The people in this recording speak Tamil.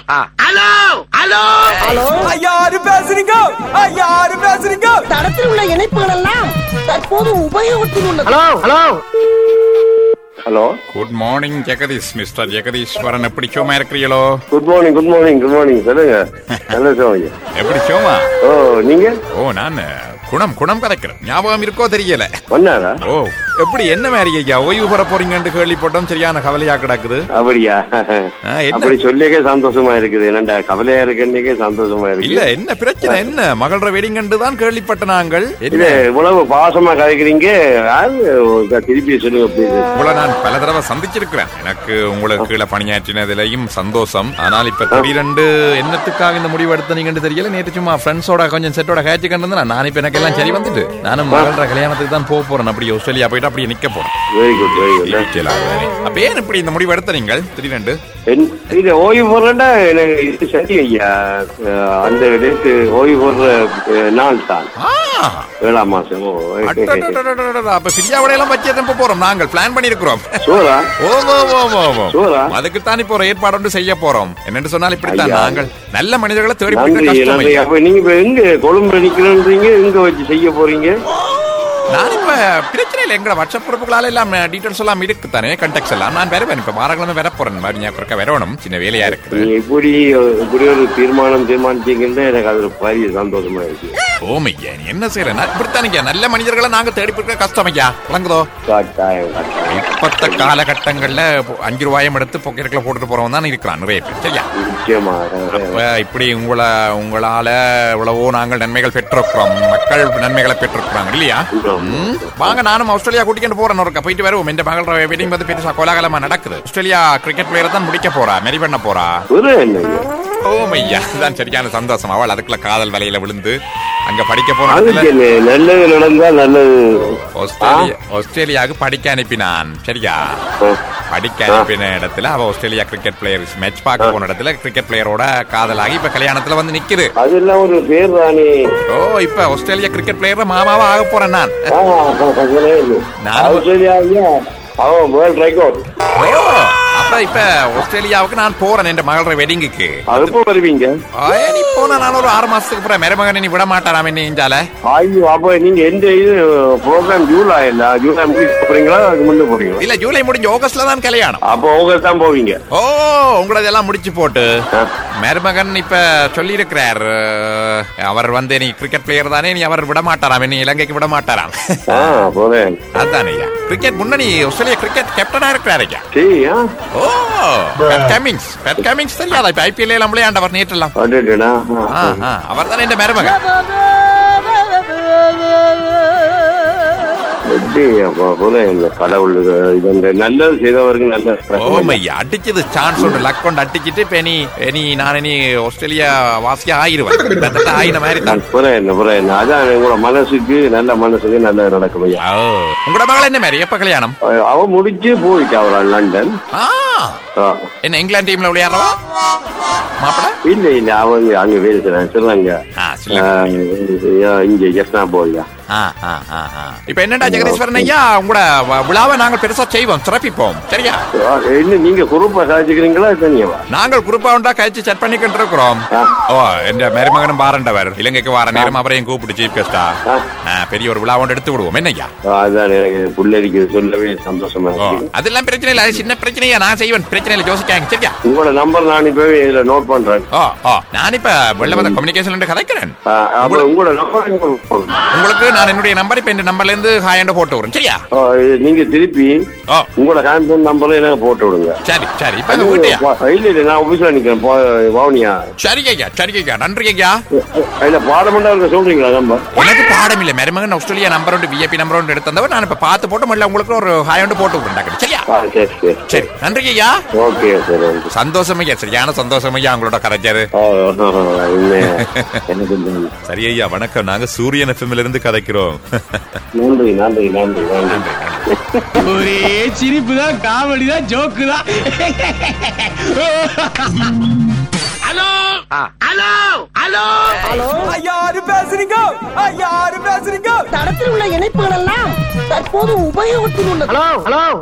ஹலோ ஹலோ ஹலோ யாரு பேசுறீங்க யாரு பேசுறீங்க தடத்தில் உள்ள இணைப்புகள் எல்லாம் தற்போது உபயோகத்தில் உள்ளது hello hello hello good morning Jagadish mister Jagadeeswaran எப்படி சோமா இருக்கிறீங்களோ good morning good morning good morning சொல்லுங்க நல்ல சொல்லுங்க எப்படி சோமா ஓ நீங்க ஓ நான் குணம் குணம் கதைக்கிறேன் ஞாபகம் இருக்கோ தெரியல வந்தாரா ஓ எப்படி என்ன மாதிரி ஐயா ஓய்வு பெற போறீங்கன்னு கேள்விப்பட்டோம் சரியான கவலையா கிடக்குது அப்படியா ஆ, என்ன? அப்படி சொல்லியே சந்தோஷமா இருக்குது என்னடா கவலையா இருக்குன்னே சந்தோஷமா இல்ல இருக்கு என்ன பிரச்சனை என்ன மகள வெடிங் தான் கேள்விப்பட்ட நாங்கள் இல்ல என்ன இவ்வளவு பாசமா கதைக்கிறீங்க யாரு ஒரு திருப்பி சொல்லுங்க please. உங்களை நான் பல தடவை சந்திச்சிருக்கிறேன் எனக்கு உங்களுக்கு கீழே பணியாற்றினதுலயும் சந்தோஷம் ஆனால் இப்ப திடீரெண்டு என்னத்துக்காக இந்த முடிவு எடுத்தீங்கன்னு தெரியல நேற்று சும்மா ஃப்ரெண்ட்ஸோட கொஞ்சம் செட்டோட கேட்சி கண்டு நான் இப்ப எனக்கு எல்லாம் சரி வந்துட்டு நானும் மகள கல்யாணத்துக்கு தான் போக போறேன் அப்படி ஆஸ்திரேலியா போயிட்டு அப்படியே நிக்க போறேன் வெரி குட் வெரி குட் இயற்கையில ஆகுதானே. அப்ப ஏன் இப்படி இந்த முடிவு எடுத்த நீங்கள் திடீரெண்டு இது ஓய்வு போடுறா எனக்கு இது சரி ஐயா அஹ், அந்த டேட்டு ஓய்வு போடுற அஹ், நாள் தான் ஆ, ஏழாம் மாசம் ஓ. அடடடடடடட. அப்ப சிரியாவோட எல்லாம் வச்சு எதுவும் போறோம் நாங்கள் பிளான் பண்ணிருக்கிறோம் சூரா ஓம் ஓம் ஓம் ஓம் ஓம். சூரா அதுக்கு தான் இப்போ ஒரு ஏற்பாடு ஒன்று செய்ய போறோம் என்னன்னு சொன்னால் இப்படித்தான் ஐயா. நாங்கள் நல்ல மனிதர்களை தேடி நன்றி பிடிக்க கஷ்டம் நன்றி ஐயா. அப்ப நீங்க இப்ப எங்க கொழும்புல நிக்கிறீங்க எங்க வச்சு செய்ய போறீங்க நான் இப்ப பிரச்சனை இல்லை எங்க வாட்ஸ்அப் குரூப்புகளால எல்லாம் டீடைல்ஸ் எல்லாம் இருக்கு தானே கண்டெக்ட்ஸ் எல்லாம் நான் வருவேன் இப்ப வாரக்கிழமை வர போறேன் மாதிரி ஞாபகம் வரணும் சின்ன வேலையா இருக்குது நீங்க இப்படி இப்படி ஒரு தீர்மானம் தீர்மானிச்சீங்கன்னா எனக்கு அது ஒரு பெரிய சந்தோஷமா இருக்கு ஓமையா நீ என்ன செய்யற நான் இப்படித்தான் ஐயா நல்ல மனிதர்களை நாங்க தேடி பிடிக்க கஷ்டம் ஐயா விளங்குதோ கட்டாயம் கட்டாயம் இப்பத்த காலகட்டங்கள்ல பொ- அஞ்சு ரூபாயும் எடுத்து பொக்கெட்டுல போட்டுட்டு போறவன் தான் இருக்கிறான் நிறைய பேர் சரியா நிச்சயமா அப்ப இப்படி உங்களை உங்களால எவ்வளவோ நாங்கள் நன்மைகள் பெற்றிருக்கிறோம் மக்கள் நன்மைகளை பெற்றிருக்கிறாங்க இல்லையா ம். வாங்க நானும் ஆஸ்திரேலியா கூட்டிட்டு போறேன் ஒருக்கா போயிட்டு வருவோம் இந்த மகள் வெட்டிங் வந்து பெருசா கோலாகலமா நடக்குது ஆஸ்திரேலியா கிரிக்கெட் பிளேயர் தான் முடிக்க போறா மெரி பண்ண போறா ஒரு என்னங்க ஓமையா இதுதான் சரியான சந்தோஷம் அவள் அதுக்குள்ள காதல் வலையில விழுந்து அங்க படிக்க போன இடத்துல அதுக்கு என்ன, நல்லது நடந்தா நல்லது ஆஸ்திரேலியா ஆஸ்திரேலியாவுக்கு படிக்க அனுப்பினான் சரியா படிக்க அனுப்பின இடத்துல அவ ஆஸ்திரேலியா கிரிக்கெட் பிளேயர் மேட்ச் பார்க்க போன இடத்துல கிரிக்கெட் பிளேயரோட காதலாகி இப்ப கல்யாணத்துல வந்து நிக்குது அதெல்லாம் ஒரு பேர் தானே ஓ இப்ப ஆஸ்திரேலியா கிரிக்கெட் பிளேயர் மாமாவா ஆக போறேன் நான் ஆ, பக்கத்திலே இல்லை. நான் ஆஸ்திரேலியா ஐயா, அவன் வேர்ல்ட் ரெக்கார்ட் ஓ அப்ப இப்ப ஆஸ்திரேலியாவுக்கு நான் போறேன் என் மகளோட வெட்டிங்குக்கு அதுப்போ வருவீங்க நீ போனா நான் ஒரு ஆறு மாசத்துக்கு அப்புறம் மருமகனை நீ விட மாட்டாராம் என்ன இஞ்சால ஐயோ அப்ப நீங்க எந்த இது ப்ரோக்ராம் ஜூலை இல்ல ஜூலை முடிச்சு போறீங்களா அதுக்கு முன்னே போறீங்களா இல்ல ஜூலை முடிஞ்சு ஆகஸ்ட்ல தான் கல்யாணம் அப்போ உங்க தான் போவீங்க ஓ உங்களதெல்லாம் முடிச்சு போட்டு ஆ. மருமகன் இப்ப சொல்லி இருக்கிறார் அவர் வந்து நீ கிரிக்கெட் பிளேயர் தானே நீ அவர் விட மாட்டாராம் என்ன இலங்கைக்கு விட மாட்டாராம் ஆ போறேன் அதானே ஐயா கிரிக்கெட் முன்னணி ஆஸ்திரேலியா கிரிக்கெட் கேப்டனா இருக்கிறார் ஐயா சரி ஆ ஓ பேட் கமிங்ஸ் பேட் கமிங்ஸ் தெரியாதா இப்ப ஐபிஎல் எல்லாம் விளையாண்டவர் நேற்றெல்லாம் அடடடா. ஆ, ஆ. அவர் தானே இந்த மருமகன் எப்படி அப்போ போல இந்த கடவுள் இது இந்த நல்லது செய்தவருக்கு நல்ல ஓமையா அடிச்சது சான்ஸ் ஒன்று லக் கொண்டு அடிச்சிட்டு இப்ப நீ நீ நான் நீ ஆஸ்திரேலியா வாசியா ஆயிருவேன் கிட்டத்தட்ட ஆயின மாதிரி தான் புறேன் புறேன் அதான் உங்களோட மனசுக்கு நல்ல மனசுக்கு நல்ல நடக்கும் ஐயா ஓ உங்களோட மகள் என்ன மாதிரி எப்ப கல்யாணம் அவ முடிச்சு போயிட்டா அவள் லண்டன் ஆ ஆ. என்ன இங்கிலாந்து டீம்ல விளையாடுறவா மாப்பிள இல்ல இல்ல அவங்க அங்க வேலை செய்றாங்க சொல்றாங்க ஆ சொல்லுங்க இங்க ஜெஸ்னா போயா ஆ, ஆ, ஆ, ஆ. இப்ப என்னடா ஜெகதீஸ்வரன் ஐயா உங்களோட வ- விழாவை நாங்கள் பெருசா செய்வோம் சிறப்பிப்போம் சரியா என்ன நீங்க குரூப்பா சாதிச்சுக்கிறீங்களா தனியவா நாங்கள் குரூப்பா உண்டா கழிச்சு செட் பண்ணிக்கிட்டு இருக்கிறோம் ஆ. ஓ என் மருமகனும் வாரண்டவர் இலங்கைக்கு வார நேரம் அவரையும் கூப்பிட்டு சீஃப் கெஸ்டா ஆ. பெரிய ஒரு விழா ஒன்று எடுத்து விடுவோம் என்னய்யா அதான் எனக்கு புள்ளடிக்கு சொல்லவே சந்தோஷமா ஓ இருக்கு அதெல்லாம் பிரச்சனை இல்ல அது சின்ன பிரச்சனையா நான் செய்வேன் பிரச்சனை இல்ல யோசிக்காங்க சரியா உங்களோட நம்பர் நான் இப்பவே இதுல நோட் பண்றேன் ஓ ஓ நான் இப்ப வெள்ளவத கம்யூனிகேஷன் கதைக்கிறேன் ஆ, அப்ப உங்களோட நம்பர் உங்களுக்கு நான் என்னுடைய நம்பர் இப்ப இந்த நம்பர்ல இருந்து ஹாய் போட்டு விடுறேன் சரியா நீங்க திருப்பி ஓ உங்களோட ஹேண்ட்போன் நம்பர் எனக்கு போட்டு விடுங்க சரி சரி இப்ப எங்க வீட்டையா இல்ல இல்ல நான் ஆபீஸ்ல நிக்கிறேன் போ- வவுனியா சரி ஐயா சரி ஐயா நன்றி ஐயா இல்ல பாடமெண்டா இருக்க சொல்றீங்களா நம்பர் எனக்கு பாடம் இல்ல மருமகன் ஆஸ்திரேலியா நம்பர் ஒன்று விஐபி நம்பர் ஒன்று எடுத்து தந்தவர் நான் இப்ப பார்த்து போட்டு முதல்ல உங்களுக்கு ஒரு ஹாய் ஒன்று போட்டு விடுறேன் டாக்டர். சரியா ஆ சரி சரி சரி நன்றி ஐயா ஓகே சார் ஓகே சந்தோஷம் ஐயா சரியான சந்தோஷம் ஐயா உங்களோட கதைச்சாரு ஆ, ஆ, ஆ, உண்மையா. எனக்கு இந்த- சரி ஐயா வணக்கம் நாங்க சூரியன் எஃப்எம்ல இருந்து கதைக்கிறோம் நன்றி நன்றி நன்றி நன்றி ஒரே சிரிப்பு தான் காமெடி தான் ஜோக்கு தான் ஹலோ ஹலோ ஹலோ ஹலோ யாரு பேசுறீங்க யாரு பேசுறீங்க தடத்தில் உள்ள இணைப்புகள் எல்லாம் தற்போது உபயோகத்தில் உள்ளது ஹலோ ஹலோ